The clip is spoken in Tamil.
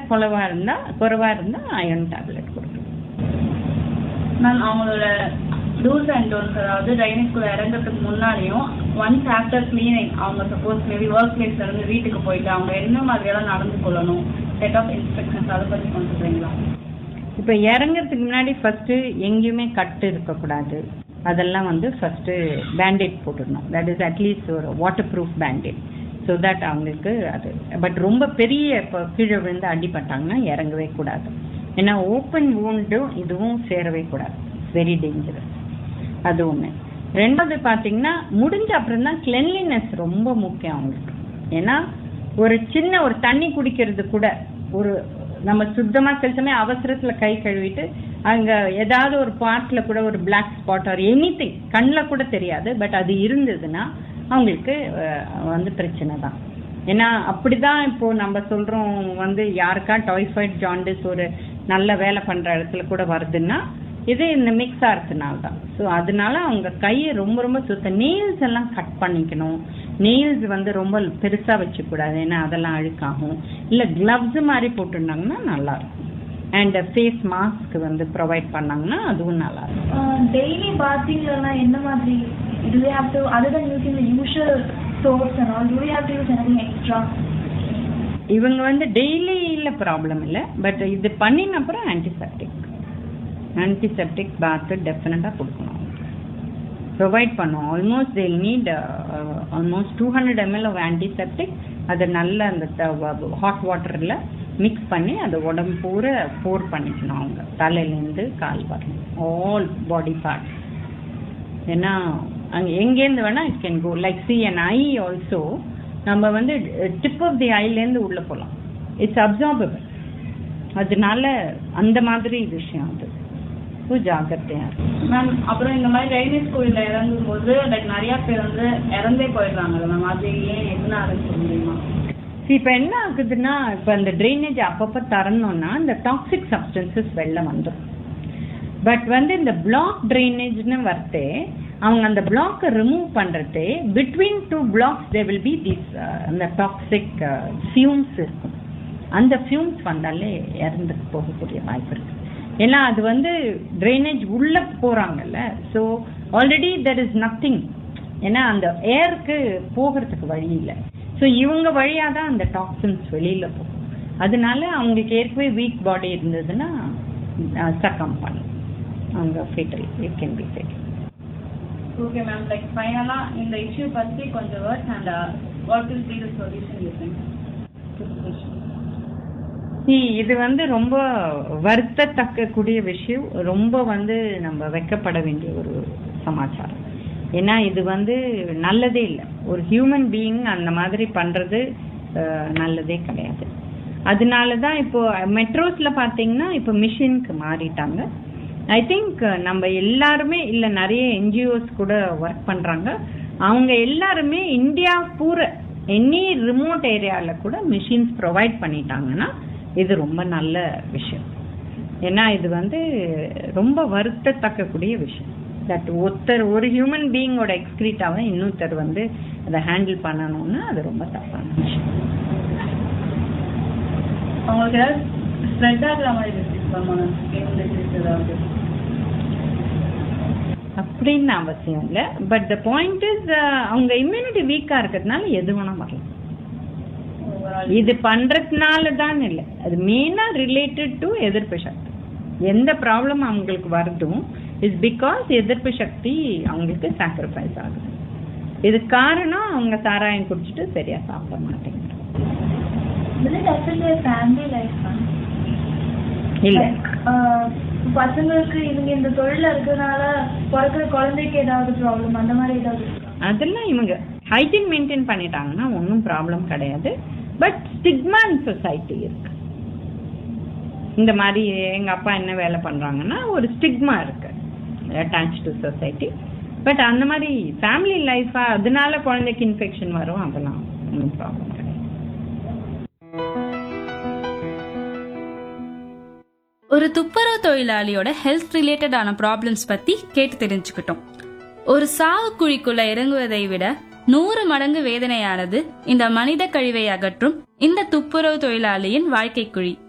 குறைவா இருந்தா குறைவா இருந்தா அயன் டேப்லெட் கொடுக்கணும் மேம் அவங்களோட டூஸ் அண்ட் டோன்ஸ் அதாவது ட்ரைனேஜ்குள்ள இறங்குறதுக்கு முன்னாடியும் ஒன்ஸ் ஆஃப்டர் கிளீனிங் அவங்க சப்போஸ் மேபி ஒர்க் பிளேஸ்ல இருந்து வீட்டுக்கு போயிட்டு அவங்க என்ன மாதிரியெல்லாம் நடந்து கொள்ளணும் செட் ஆஃப் இன்ஸ்ட்ரக்ஷன்ஸ் அதை பத்தி கொஞ்சம் சொல்றீங்களா இப்ப இறங்குறதுக்கு முன்னாடி ஃபர்ஸ்ட் எங்கேயுமே கட்டு இருக்கக்கூடாது அதெல்லாம் வந்து ஃபர்ஸ்ட் பேண்டேட் போட்டுடணும் தட் இஸ் அட்லீஸ்ட் ஒரு waterproof bandaid so that அவங்களுக்கு அது பட் ரொம்ப பெரிய இப்போ கீழே விழுந்து அடிபட்டாங்கன்னா இறங்கவே கூடாது ஏன்னா ஓப்பன் wound-ம் இதுவும் சேரவே கூடாது வெரி டேஞ்சரஸ் அது ஒண்ணு ரெண்டாவது பாத்தீங்கன்னா முடிஞ்ச அப்புறம் தான் கிளென்லினஸ் ரொம்ப முக்கியம் அவங்களுக்கு ஏன்னா ஒரு சின்ன ஒரு தண்ணி குடிக்கிறது கூட ஒரு நம்ம சுத்தமா சில சமயம் அவசரத்துல கை கழுவிட்டு அங்க ஏதாவது ஒரு பார்ட்ல கூட ஒரு black spot or anything கண்ணில் கூட தெரியாது பட் அது இருந்ததுன்னா அவங்களுக்கு அஹ், வந்து பிரச்சனை தான் ஏன்னா அப்படிதான் இப்போ நம்ம சொல்றோம் வந்து யாருக்கா டைஃபாய்டு ஜாண்டிஸ் ஒரு நல்ல வேலை பண்ற இடத்துல கூட வருதுன்னா இது இந்த மிக்ஸ் ஆகிறதுனால தான் ஸோ அதனால அவங்க கையை ரொம்ப ரொம்ப சுத்த நெயில்ஸ் எல்லாம் கட் பண்ணிக்கணும் நெயில்ஸ் வந்து ரொம்ப பெருசா வச்சுக்கூடாது ஏன்னா அதெல்லாம் அழுக்காகும் இல்ல கிளவ்ஸ் மாதிரி போட்டிருந்தாங்கன்னா நல்லா இருக்கும் அண்ட் ஃபேஸ் மாஸ்க் வந்து ப்ரொவைட் பண்ணாங்கன்னா அதுவும் நல்லா இருக்கும் டெய்லி பாத்திங்லாம் என்ன மாதிரி do we have to other than using the usual soaps and all do we have to use anything extra இவங்க வந்து டெய்லியில் ப்ராப்ளம் இல்லை பட் இது பண்ணின அப்புறம் ஆன்டிசெப்டிக் ஆன்டிசெப்டிக் பாத் டெஃபினட்டாக கொடுக்கணும் ப்ரொவைட் பண்ணும் almost they need almost two hundred ml of antiseptic அதை நல்ல அந்த ஹாட் வாட்டரில் மிக்ஸ் பண்ணி அதை உடம்பு பூரா போர் பண்ணிக்கணும் அவங்க தலையிலேருந்து கால் வரணும் ஆல் பாடி பார்ட்ஸ் ஏன்னா அங்கே எங்கேருந்து வேணா it can go like see and I also நம்ம வந்து டிப் ஆஃப் தி ஐலேருந்து உள்ள போகலாம் இட்ஸ் அப்சார்பபிள் அதனால அந்த மாதிரி விஷயம் அது ஸோ ஜாக்கிரதையா இருக்கும் மேம் அப்புறம் இந்த மாதிரி ட்ரைனேஜ் கோயில்ல இறங்கும் போது லைக் நிறைய பேர் வந்து இறந்தே போயிடுறாங்கல்ல மேம் அது ஏன் எதனாலன்னு சொல்ல முடியுமா இப்போ என்ன ஆகுதுன்னா இப்போ அந்த ட்ரைனேஜ் அப்பப்போ திறந்தோம்னா இந்த டாக்ஸிக் சப்ஸ்டன்சஸ் வெளில வந்துடும் பட் வந்து இந்த பிளாக் ட்ரைனேஜ்னு வரத்தே அவங்க அந்த பிளாக்கை ரிமூவ் பண்றது between two blocks they will be this அந்த டாக்ஸிக் ஃபியூம்ஸ் இருக்கும் அந்த ஃபியூம்ஸ் வந்தாலே இறந்து போகக்கூடிய வாய்ப்பு இருக்கு ஏன்னா அது வந்து ட்ரைனேஜ் உள்ள போறாங்கல்ல so already there is nothing ஏன்னா அந்த ஏருக்கு போகிறதுக்கு வழி இல்லை ஸோ இவங்க வழியா தான் அந்த டாக்ஸின்ஸ் வெளியில போகும் அதனால அவங்களுக்கு ஏற்கனவே வீக் பாடி இருந்ததுன்னா சக்கம் பண்ணும் அவங்க fatal it can be fatal okay ma'am like ஃபைனலா இந்த இஷ்யூ பத்தி கொஞ்சம் words and what will be the solution you think See, இது வந்து ரொம்ப வருத்தத்தக்க கூடிய விஷயம் ரொம்ப வந்து நம்ம வெக்கப்பட வேண்டிய ஒரு சமாச்சாரம் ஏன்னா இது வந்து நல்லதே இல்லை ஒரு ஹியூமன் பீயிங் அந்த மாதிரி பண்றது அஹ், நல்லதே கிடையாது அதனால தான் இப்போ மெட்ரோஸ்ல பாத்தீங்கன்னா இப்போ மிஷினுக்கு மாறிட்டாங்க ஐ திங்க் நம்ம எல்லாருமே இல்ல நிறைய என்ஜிஓஸ் கூட ஒர்க் பண்றாங்க அவங்க எல்லாருமே இந்தியா பூரா எனி ரிமோட் ஏரியால கூட மிஷின்ஸ் ப்ரொவைட் பண்ணிட்டாங்கன்னா இது ரொம்ப நல்ல விஷயம் ஏன்னா இது வந்து ரொம்ப வருத்தத்தக்கக்கூடிய விஷயம் தட் ஒருத்தர் ஒரு ஹியூமன் பீயிங்கோட எக்ஸ்கிரீட்டாவை இன்னொருத்தர் வந்து அதை ஹேண்டில் பண்ணணும்னா அது ரொம்ப தப்பான விஷயம் அவங்களுக்கு ஏதாவது ஸ்ப்ரெட் ஆகுற மாதிரி டிசீஸ் மேம் ஸ்கின் டிசீஸ் ஏதாவது அப்படின்னு அவசியம் இல்லை பட் த பாயிண்ட் இஸ் அவங்க இம்யூனிட்டி வீக்கா இருக்கிறதுனால எது வேணா வரலாம் ஓவரால் இது பண்றதுனால தான் இல்லை அது மெயினா ரிலேட்டட் டு எதிர்ப்பு சக்தி எந்த ப்ராப்ளம் அவங்களுக்கு வருதும் இஸ் பிகாஸ் எதிர்ப்பு சக்தி அவங்களுக்கு சாக்ரிஃபைஸ் ஆகுது இது காரணம் அவங்க சாராயம் குடிச்சிட்டு சரியா சாப்பிட மாட்டேங்கிறாங்க will it affect their family life ma'am? இல்ல Like, ஆஹ் பசங்களுக்கு இவங்க இந்த தொழில இருக்கிறதுனால பிறக்கிற குழந்தைக்கு ஏதாவது ப்ராப்ளம் அந்த மாதிரி ஏதாவது இருக்கா அதெல்லாம் இவங்க ஹைஜீன் மெயின்டைன் பண்ணிட்டாங்கன்னா ஒன்றும் ப்ராப்ளம் கிடையாது பட் ஸ்டிக்மா இன் சொசைட்டி இருக்கு இந்த மாதிரி எங்க அப்பா என்ன வேலை பண்றாங்கன்னா ஒரு ஸ்டிக்மா இருக்கு அட்டாச் டு சொசைட்டி பட் அந்த மாதிரி ஃபேமிலி லைஃபா அதனால குழந்தைக்கு இன்ஃபெக்ஷன் வரும் அதெல்லாம் ஒன்றும் ப்ராப்ளம் கிடையாது ஒரு துப்புரவு தொழிலாளியோட ஹெல்த் ரிலேட்டடான ப்ராப்ளம்ஸ் பத்தி கேட்டு தெரிஞ்சுக்கிட்டோம் ஒரு சாவு குழிக்குள்ள இறங்குவதை விட நூறு மடங்கு வேதனையானது இந்த மனித கழிவை அகற்றும் இந்த துப்புரவு தொழிலாளியின் வாழ்க்கை குழி